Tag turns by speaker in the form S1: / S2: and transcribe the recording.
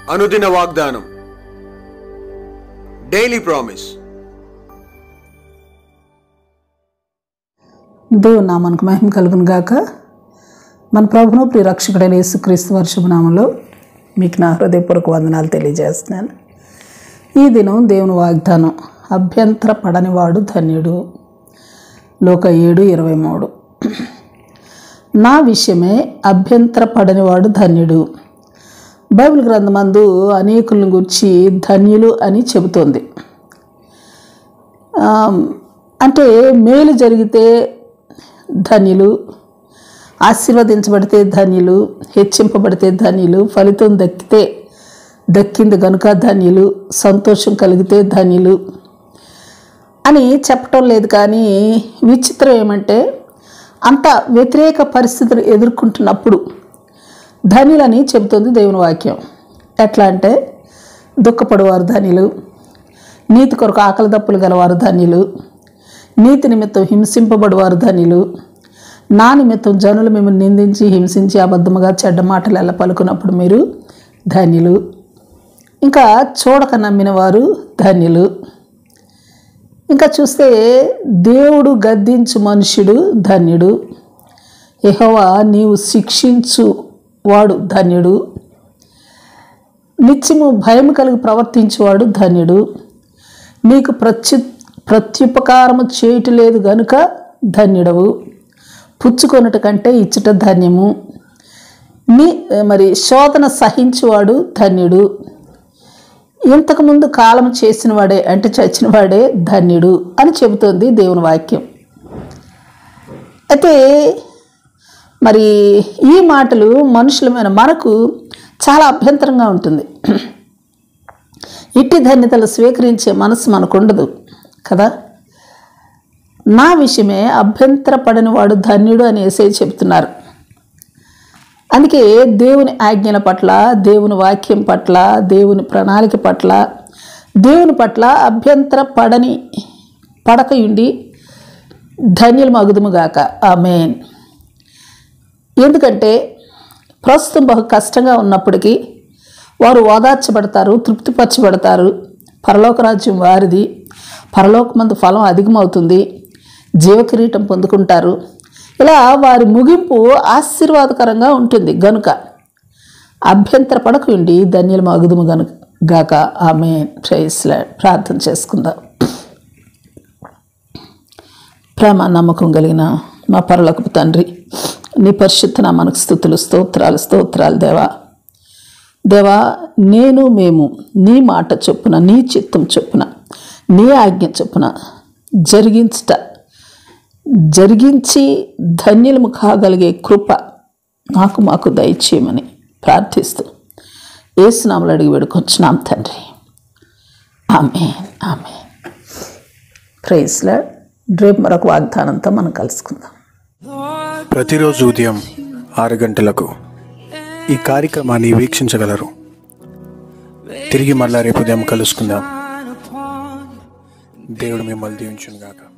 S1: అనుదిన వాగ్దానం daily promise
S2: దేవుని నామానికి మహిమ కలుగును గాక మన ప్రభును ప్రియ రక్షకుడైన యేసుక్రీస్తు వర్షభనామంలో మీకు నా హృదయపూర్వక వందనాలు తెలియజేస్తున్నాను ఈ దినం దేవుని వాగ్దానం అభ్యంతర పడనివాడు ధన్యుడు లోక ఏడు ఇరవై మూడు నా విషయమే అభ్యంతర పడనివాడు ధన్యుడు బైబిల్ గ్రంథమందు అనేకులను గురించి ధన్యులు అని చెబుతోంది ఆ, అంటే మేలు జరిగితే ధన్యులు ఆశీర్వదించబడితే ధన్యులు హెచ్చింపబడితే ధన్యులు ఫలితం దక్కితే దక్కింది గనుక ధన్యులు సంతోషం కలిగితే ధన్యులు అని చెప్పటం లేదు కానీ విచిత్రం ఏమంటే అంత వ్యతిరేక పరిస్థితులు ఎదుర్కొంటున్నప్పుడు ధన్యులని చెబుతుంది దేవుని వాక్యం ఎట్లా అంటే దుఃఖపడువారు ధన్యులు నీతి కొరకు ఆకలి దప్పులు గలవారు ధన్యులు నీతి నిమిత్తం హింసింపబడువారు ధన్యులు నా నిమిత్తం జనులు మిమ్మల్ని నిందించి హింసించి అబద్ధముగా చెడ్డ మాటలు ఎలా పలుకున్నప్పుడు మీరు ధన్యులు ఇంకా చూడక నమ్మిన వారు ధన్యులు ఇంకా చూస్తే దేవుడు గద్దించు మనుష్యుడు ధన్యుడు యెహోవా నీవు శిక్షించు వాడు ధన్యుడు నిత్యము భయం కలిగి ప్రవర్తించువాడు ధన్యుడు నీకు ప్రత్యు ప్రత్యుపకారము చేయటం లేదు గనుక ధన్యుడవు పుచ్చుకొనుట కంటే ఇచ్చుట ధన్యము నీ మరి శోధన సహించువాడు ధన్యుడు ఇంతకుముందు కాలం చేసిన వాడే అంటే చచ్చిన వాడే ధన్యుడు అని చెబుతోంది దేవుని వాక్యం అయితే మరి ఈ మాటలు మనుషులమైన మనకు చాలా అభ్యంతరంగా ఉంటుంది ఇట్టి ధన్యతలు స్వీకరించే మనసు మనకు ఉండదు కదా నా విషయమే అభ్యంతరపడని వాడు ధన్యుడు అని ఏసై చెప్తున్నారు అందుకే దేవుని ఆజ్ఞల పట్ల దేవుని వాక్యం పట్ల దేవుని ప్రణాళిక పట్ల దేవుని పట్ల అభ్యంతర పడని పడకయుండి ధన్యులు మగుదుముగాక ఆమెన్ ఎందుకంటే ప్రస్తుతం బహు కష్టంగా ఉన్నప్పటికీ వారు ఓదార్చబడతారు తృప్తిపరచబడతారు పరలోక రాజ్యం వారిది పరలోకమందు ఫలం అధికమవుతుంది జీవకిరీటం పొందుకుంటారు ఇలా వారి ముగింపు ఆశీర్వాదకరంగా ఉంటుంది గనుక అభ్యంతర పడకుండి ధన్యులు మగుదుము గనుక గాక ఆమె ప్రేయస్లా ప్రార్థన చేసుకుందాం ప్రేమ నమ్మకం కలిగిన మా పరలోకపు తండ్రి నీ పరిశుద్ధ నామానికి స్థుతులు స్తోత్రాలు స్తోత్రాలు దేవా దేవా నేను మేము నీ మాట చొప్పున నీ చిత్తం చొప్పున నీ ఆజ్ఞ చొప్పున జరిగించట జరిగించి ధన్యులము కాగలిగే కృప నాకు మాకు దయచేయమని ప్రార్థిస్తూ ఏసునామలు అడిగి వేడుకొచ్చున్నాం తండ్రి ఆమె ఆమె ప్రైజ్లా రేపు మరొక వాగ్దానంతో మనం కలుసుకుందాం
S3: ప్రతిరోజు ఉదయం ఆరు గంటలకు ఈ కార్యక్రమాన్ని వీక్షించగలరు తిరిగి మళ్ళా రేపు ఉదయం కలుసుకుందాం దేవుడు మిమ్మల్ని దీవించును గాక